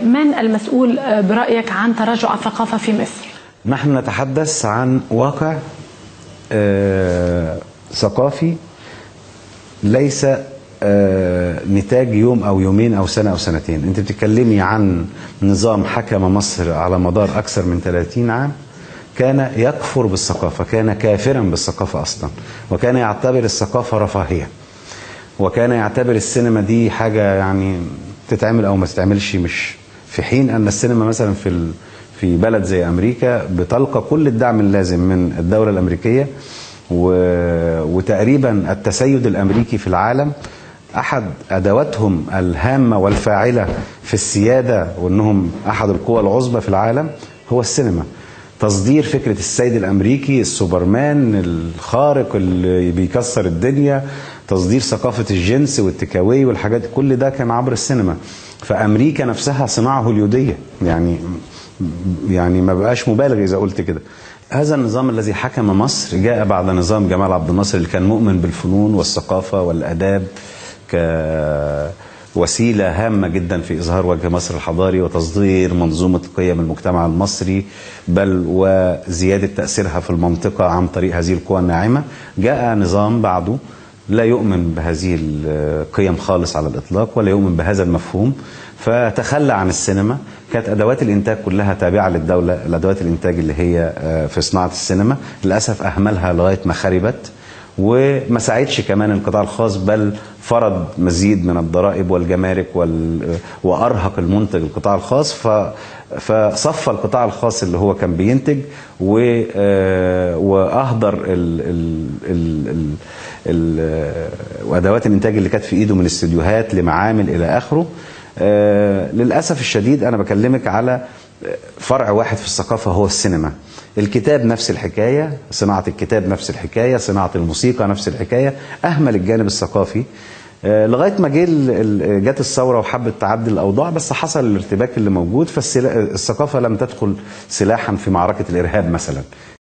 من المسؤول برأيك عن تراجع الثقافة في مصر؟ نحن نتحدث عن واقع آه ثقافي ليس آه نتاج يوم او يومين او سنه او سنتين انت بتتكلمي عن نظام حكم مصر على مدار اكثر من 30 عام كان يكفر بالثقافه كان كافرا بالثقافه اصلا وكان يعتبر الثقافه رفاهيه وكان يعتبر السينما دي حاجه يعني تتعمل او ما تتعملش مش في حين ان السينما مثلا في في بلد زي امريكا بتلقى كل الدعم اللازم من الدوله الامريكيه و... وتقريبا التسيد الامريكي في العالم احد ادواتهم الهامه والفاعله في السياده وانهم احد القوى العظمى في العالم هو السينما تصدير فكره السيد الامريكي السوبرمان الخارق اللي بيكسر الدنيا تصدير ثقافه الجنس والتكاوي والحاجات كل ده كان عبر السينما فامريكا نفسها صناعه هوليوديه يعني يعني ما بقاش مبالغ اذا قلت كده هذا النظام الذي حكم مصر جاء بعد نظام جمال عبد الناصر اللي كان مؤمن بالفنون والثقافه والاداب كوسيله هامه جدا في اظهار وجه مصر الحضاري وتصدير منظومه قيم المجتمع المصري بل وزياده تاثيرها في المنطقه عن طريق هذه القوى الناعمه جاء نظام بعده لا يؤمن بهذه القيم خالص على الاطلاق ولا يؤمن بهذا المفهوم فتخلى عن السينما كانت ادوات الانتاج كلها تابعه للدوله الادوات الانتاج اللي هي في صناعه السينما للاسف اهملها لغايه ما خربت وما ساعدش كمان القطاع الخاص بل فرض مزيد من الضرائب والجمارك وال... وارهق المنتج القطاع الخاص ف... فصفى القطاع الخاص اللي هو كان بينتج و... واهدر ال... ال... ال... ال... ال... وادوات الانتاج اللي كانت في ايده من استديوهات لمعامل الى اخره آه للاسف الشديد انا بكلمك على فرع واحد في الثقافه هو السينما الكتاب نفس الحكايه صناعه الكتاب نفس الحكايه صناعه الموسيقى نفس الحكايه اهمل الجانب الثقافي آه لغايه ما جه جت الثوره وحبت تعدل الاوضاع بس حصل الارتباك اللي موجود فالثقافه لم تدخل سلاحا في معركه الارهاب مثلا